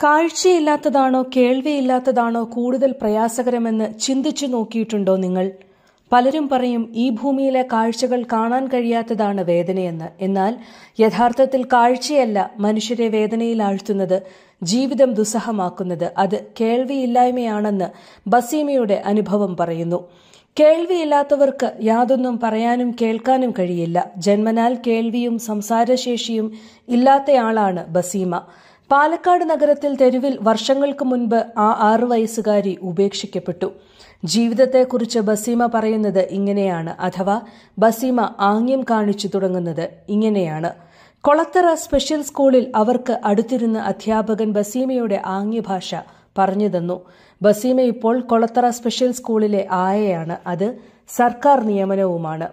കാഴ്ചയില്ലാത്തതാണോ കേൾവിയില്ലാത്തതാണോ കൂടുതൽ പ്രയാസകരമെന്ന് ചിന്തിച്ചു നോക്കിയിട്ടുണ്ടോ നിങ്ങൾ പലരും പറയും ഈ ഭൂമിയിലെ കാഴ്ചകൾ കാണാൻ കഴിയാത്തതാണ് വേദനയെന്ന് എന്നാൽ യഥാർത്ഥത്തിൽ കാഴ്ചയല്ല മനുഷ്യരെ വേദനയിൽ ആഴ്ത്തുന്നത് ജീവിതം ദുസ്സഹമാക്കുന്നത് അത് കേൾവിയില്ലായ്മയാണെന്ന് ബസീമയുടെ അനുഭവം പറയുന്നു കേൾവിയില്ലാത്തവർക്ക് യാതൊന്നും പറയാനും കേൾക്കാനും കഴിയില്ല ജന്മനാൽ കേൾവിയും സംസാരശേഷിയും ഇല്ലാത്തയാളാണ് ബസീമ പാലക്കാട് നഗരത്തിൽ തെരുവിൽ വർഷങ്ങൾക്ക് മുൻപ് ആ ആറു വയസ്സുകാരി ഉപേക്ഷിക്കപ്പെട്ടു ജീവിതത്തെക്കുറിച്ച് ബസീമ പറയുന്നത് ഇങ്ങനെയാണ് അഥവാ ബസീമ ആംഗ്യം കാണിച്ചു തുടങ്ങുന്നത് ഇങ്ങനെയാണ് കൊളത്തറ സ്പെഷ്യൽ സ്കൂളിൽ അവർക്ക് അടുത്തിരുന്ന അധ്യാപകൻ ബസീമയുടെ ആംഗ്യഭാഷ പറഞ്ഞു തന്നു ബസീമ ഇപ്പോൾ കൊളത്തറ സ്പെഷ്യൽ സ്കൂളിലെ ആയയാണ് അത് സർക്കാർ നിയമനവുമാണ്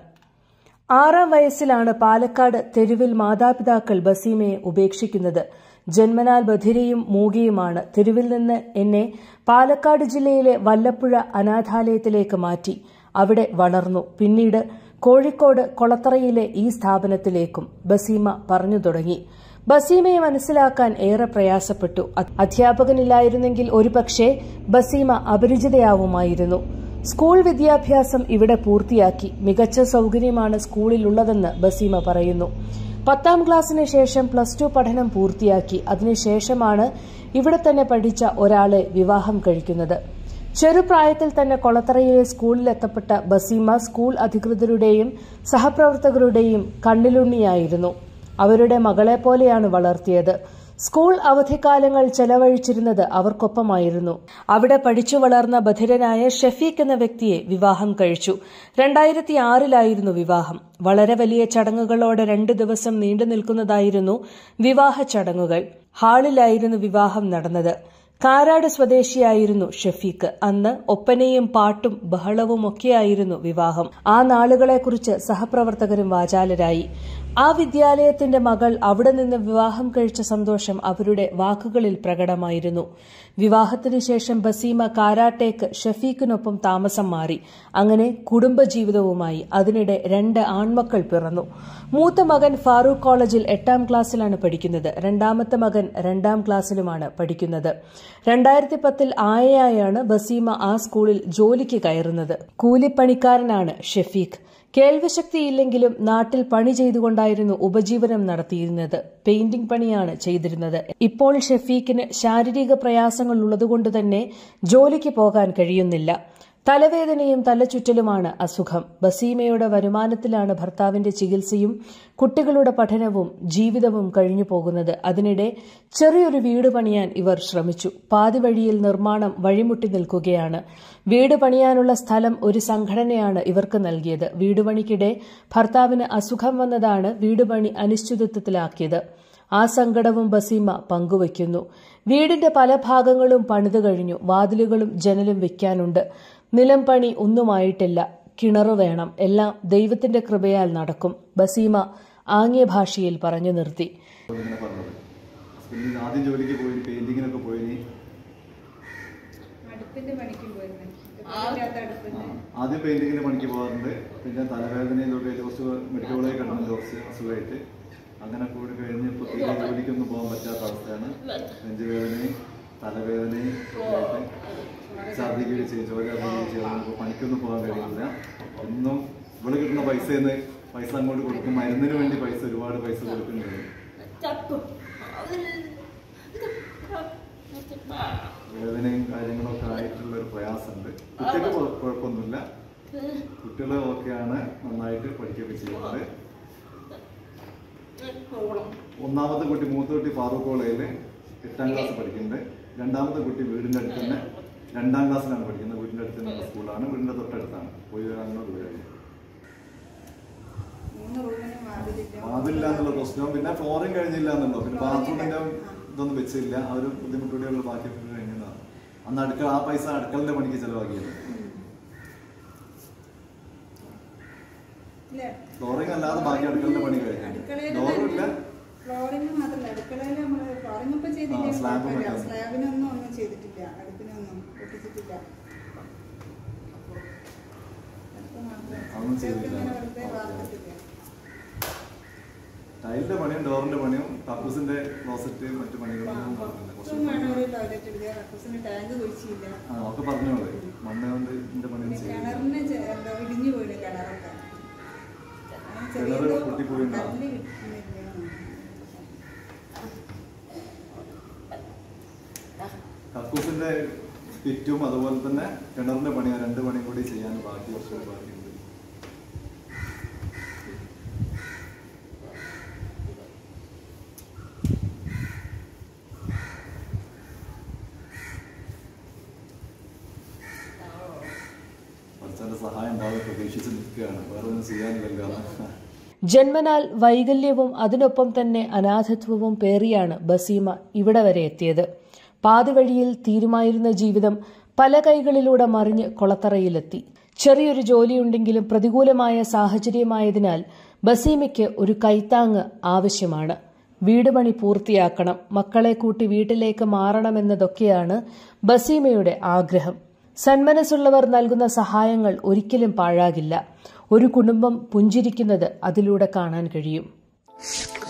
ആറാം വയസ്സിലാണ് പാലക്കാട് തെരുവിൽ മാതാപിതാക്കൾ ബസീമയെ ഉപേക്ഷിക്കുന്നത് ജന്മനാൽ ബധിരയും മൂകിയുമാണ് തെരുവിൽ നിന്ന് എന്നെ പാലക്കാട് ജില്ലയിലെ വല്ലപ്പുഴ അനാഥാലയത്തിലേക്ക് മാറ്റി അവിടെ വളർന്നു പിന്നീട് കോഴിക്കോട് കൊളത്തറയിലെ ഈ സ്ഥാപനത്തിലേക്കും ബസീമ പറഞ്ഞു തുടങ്ങി ബസീമയെ മനസ്സിലാക്കാൻ ഏറെ പ്രയാസപ്പെട്ടു അധ്യാപകനില്ലായിരുന്നെങ്കിൽ ഒരുപക്ഷെ ബസീമ അപരിചിതയാവുമായിരുന്നു സ്കൂൾ വിദ്യാഭ്യാസം ഇവിടെ പൂർത്തിയാക്കി മികച്ച സൗകര്യമാണ് സ്കൂളിലുള്ളതെന്ന് ബസീമ പറയുന്നു പത്താം ക്ലാസ്സിന് ശേഷം പ്ലസ് ടു പഠനം പൂർത്തിയാക്കി അതിനുശേഷമാണ് ഇവിടെ തന്നെ പഠിച്ച ഒരാളെ വിവാഹം കഴിക്കുന്നത് ചെറുപ്രായത്തിൽ തന്നെ കൊളത്തറയിലെ സ്കൂളിലെത്തപ്പെട്ട ബസീമ സ്കൂൾ അധികൃതരുടെയും സഹപ്രവർത്തകരുടെയും കണ്ണിലുണ്ണിയായിരുന്നു അവരുടെ മകളെ പോലെയാണ് വളർത്തിയത് സ്കൂൾ അവധിക്കാലങ്ങൾ ചെലവഴിച്ചിരുന്നത് അവർക്കൊപ്പമായിരുന്നു അവിടെ പഠിച്ചു വളർന്ന ബധിരനായ ഷഫീഖ് എന്ന വ്യക്തിയെ വിവാഹം കഴിച്ചു രണ്ടായിരത്തി ആറിലായിരുന്നു വിവാഹം വളരെ വലിയ ചടങ്ങുകളോടെ രണ്ടു ദിവസം നീണ്ടു നിൽക്കുന്നതായിരുന്നു വിവാഹ ചടങ്ങുകൾ ഹാളിലായിരുന്നു വിവാഹം നടന്നത് കാരാട് സ്വദേശിയായിരുന്നു ഷഫീഖ് അന്ന് ഒപ്പനയും പാട്ടും ബഹളവും ഒക്കെയായിരുന്നു വിവാഹം ആ നാളുകളെക്കുറിച്ച് സഹപ്രവർത്തകരും വാചാലരായി ആ വിദ്യാലയത്തിന്റെ മകൾ അവിടെ നിന്ന് വിവാഹം കഴിച്ച സന്തോഷം അവരുടെ വാക്കുകളിൽ പ്രകടമായിരുന്നു വിവാഹത്തിനു ശേഷം ബസീമ കാരാട്ടേക്ക് ഷഫീഖിനൊപ്പം താമസം മാറി അങ്ങനെ കുടുംബജീവിതവുമായി അതിനിടെ രണ്ട് ആൺമക്കൾ പിറന്നു മൂത്ത മകൻ ഫാറൂഖ് കോളേജിൽ എട്ടാം ക്ലാസ്സിലാണ് പഠിക്കുന്നത് രണ്ടാമത്തെ മകൻ രണ്ടാം ക്ലാസ്സിലുമാണ് പഠിക്കുന്നത് രണ്ടായിരത്തി പത്തിൽ ആയയായാണ് ബസീമ ആ സ്കൂളിൽ ജോലിക്ക് കയറുന്നത് കൂലിപ്പണിക്കാരനാണ് ഷഫീഖ് കേൾവിശക്തിയില്ലെങ്കിലും നാട്ടിൽ പണി ചെയ്തുകൊണ്ടായിരുന്നു ഉപജീവനം നടത്തിയിരുന്നത് പെയിന്റിംഗ് പണിയാണ് ചെയ്തിരുന്നത് ഇപ്പോൾ ഷഫീഖിന് ശാരീരിക പ്രയാസങ്ങൾ ഉള്ളതുകൊണ്ട് തന്നെ ജോലിക്ക് പോകാൻ കഴിയുന്നില്ല തലവേദനയും തലചുറ്റലുമാണ് അസുഖം ബസീമയുടെ വരുമാനത്തിലാണ് ഭർത്താവിന്റെ ചികിത്സയും കുട്ടികളുടെ പഠനവും ജീവിതവും കഴിഞ്ഞു പോകുന്നത് അതിനിടെ ചെറിയൊരു വീട് പണിയാൻ ഇവർ ശ്രമിച്ചു പാതിവഴിയിൽ നിർമ്മാണം വഴിമുട്ടി നിൽക്കുകയാണ് വീട് പണിയാനുള്ള സ്ഥലം ഒരു സംഘടനയാണ് ഇവർക്ക് നൽകിയത് വീടുപണിക്കിടെ ഭർത്താവിന് അസുഖം വന്നതാണ് വീടുപണി അനിശ്ചിതത്വത്തിലാക്കിയത് ആ സങ്കടവും ബസീമ പങ്കുവയ്ക്കുന്നു വീടിന്റെ പല ഭാഗങ്ങളും പണിതു കഴിഞ്ഞു വാതിലുകളും ജനലും വെക്കാനുണ്ട് നിലം പണി ഒന്നുമായിട്ടില്ല കിണറു വേണം എല്ലാം ദൈവത്തിന്റെ കൃപയാൽ നടക്കും ബസീമ ആംഗ്യഭാഷയിൽ പറഞ്ഞു നിർത്തി ഇങ്ങനെ പറഞ്ഞത് ഹസ്ബൻഡിന് ആദ്യം ജോലിക്ക് പോയി പെയിന്റിങ്ങിനൊക്കെ പോയി അടുപ്പിന്റെ പണിക്കും പോയിരുന്നു ഇല്ലാത്ത അടുപ്പിന്റെ ആദ്യം പെയിന്റിങ്ങിന് പണിക്ക് പോകാറുണ്ട് പിന്നെ തലവേദനയും തൊട്ട് കുറച്ച് മെഡിക്കൽ കോളേജ് കിടന്നു കുറച്ച് അസുഖമായിട്ട് അങ്ങനെ കൂടി കഴിഞ്ഞ് ഇപ്പോൾ തീരെ ജോലിക്കൊന്നും പോകാൻ പറ്റാത്ത അവസ്ഥയാണ് നെഞ്ചുവേദനയും തലവേദനയും ഒക്കെ ആയിട്ട് ഛർദിക്കുകയും ചെയ്യും ജോലി അറിയുകയും ചെയ്യും നമുക്ക് പണിക്കൊന്നും പോകാൻ കഴിയില്ല എന്നും ഇവിടെ കിട്ടുന്ന പൈസയിൽ നിന്ന് പൈസ അങ്ങോട്ട് കൊടുക്കും മരുന്നിന് വേണ്ടി പൈസ ഒരുപാട് പൈസ കൊടുക്കുന്നുണ്ട് വേദനയും കാര്യങ്ങളൊക്കെ ആയിട്ടുള്ള ഒരു പ്രയാസമുണ്ട് കുട്ടിക്ക് കുഴ- കുഴപ്പമൊന്നുമില്ല കുട്ടികൾ ഓക്കെയാണ് നന്നായിട്ട് പഠിക്കുകയൊക്കെ ചെയ്യുന്നത് ഒന്നാമത്തെ കുട്ടി മൂത്ത കുട്ടി ഫാറൂഖ് കോളേജിൽ എട്ടാം ക്ലാസ് പഠിക്കുന്നുണ്ട് രണ്ടാമത്തെ കുട്ടി വീടിന്റെ അടുത്ത് തന്നെ രണ്ടാം ക്ലാസ്സിലാണ് പഠിക്കുന്നത് വീടിന്റെ അടുത്ത് തന്നെ സ്കൂളാണ് വീടിന്റെ തൊട്ടടുത്താണ് പോയി വരാനുള്ള ദൂരമാണ് മൂന്ന് റൂമിന് വാതിലില്ല അതില്ല എന്നുള്ള പ്രശ്നവും പിന്നെ ഫ്ലോറിങ് കഴിഞ്ഞില്ല എന്നുള്ളൂ പിന്നെ ബാത്റൂമിന്റെ ഇതൊന്നും വെച്ചില്ല ആ ഒരു ബുദ്ധിമുട്ടുകൂടിയുള്ള ബാക്കിയൊക്കെ കഴിഞ്ഞതാണ് അന്ന് അടുക്കള ആ പൈസ അടുക്കളന്റെ പണിക്ക് ചെലവാക്കിയത് ഇല്ല ഫ്ലോറിങ് അല്ലാതെ ബാക്കി അടുക്കളന്റെ പണി കഴിഞ്ഞു അടുക്കളയിൽ ഡോറും ഇല്ല ഫ്ലോറിംഗ് മാത്രമല്ല അടുക്കളയിൽ നമ്മൾ ഫ്ലോറിംഗ് ഇപ്പൊ ആ, ചെയ്തില്ല സ്ലാബ് കുഴപ്പമില്ല. വെക്കാൻ. സ്ലാബിനൊന്നും ഒന്നും ചെയ്തിട്ടില്ല അടുപ്പിനൊന്നും ഒട്ടിച്ചിട്ടില്ല അടുപ്പ് മാത്രം. അതൊന്നും ചെയ്തില്ല. ഇങ്ങനെ വെറുതെ ഓക്കേ. വാർത്തിട്ടില്ല ടൈലിന്റെ പണിയും ഡോറിന്റെ പണിയും കക്കൂസിന്റെ ക്ലോസറ്റ് മറ്റു പണികളൊന്നും നടന്നില്ല കുറച്ച് ഇപ്പം വേണം ഒരു കക്കൂസിന് ടാങ്ക് കുഴിച്ചില്ല ആ ഒക്കെ പറഞ്ഞോളെ മണ്ണ് കൊണ്ട് എന്റെ പണി പിന്നെ ചെയ്യും കിണറിന് ചെ- എന്താ ഇടിഞ്ഞു പോയിന് കിണറൊക്കെ അങ്ങനെ ചെറിയ കിണറ് എന്തോ പൊട്ടിപ്പോയിണ്ടോ? കല്ല് കിട്ടുന്നില്ല കക്കൂസിന്റെ ഫിറ്റും അതുപോലെ തന്നെ കിണറിന്റെ പണി രണ്ട് പണിയും കൂടി ചെയ്യാൻ ബാക്കി കുറച്ച് ബാക്കിയുണ്ട് കുറച്ചതിന്റെ സഹായം ഉണ്ടാവും പ്രതീക്ഷിച്ച് നിൽക്കുകയാണ് വേറെ ഒന്നും ചെയ്യാനില്ലല്ലോ ജന്മനാൽ വൈകല്യവും അതിനൊപ്പം തന്നെ അനാഥത്വവും പേറിയാണ് ബസീമ ഇവിടെ വരെ എത്തിയത് പാതിവഴിയിൽ തീരുമായിരുന്ന ജീവിതം പല കൈകളിലൂടെ മറിഞ്ഞ് കൊളത്തറയിലെത്തി ചെറിയൊരു ജോലിയുണ്ടെങ്കിലും പ്രതികൂലമായ സാഹചര്യമായതിനാൽ ബസീമയ്ക്ക് ഒരു കൈത്താങ് ആവശ്യമാണ് വീട് പണി പൂർത്തിയാക്കണം മക്കളെ കൂട്ടി വീട്ടിലേക്ക് മാറണമെന്നതൊക്കെയാണ് ബസീമയുടെ ആഗ്രഹം സന്മനസ്സുള്ളവർ നൽകുന്ന സഹായങ്ങൾ ഒരിക്കലും പാഴാകില്ല ഒരു കുടുംബം പുഞ്ചിരിക്കുന്നത് അതിലൂടെ കാണാൻ കഴിയും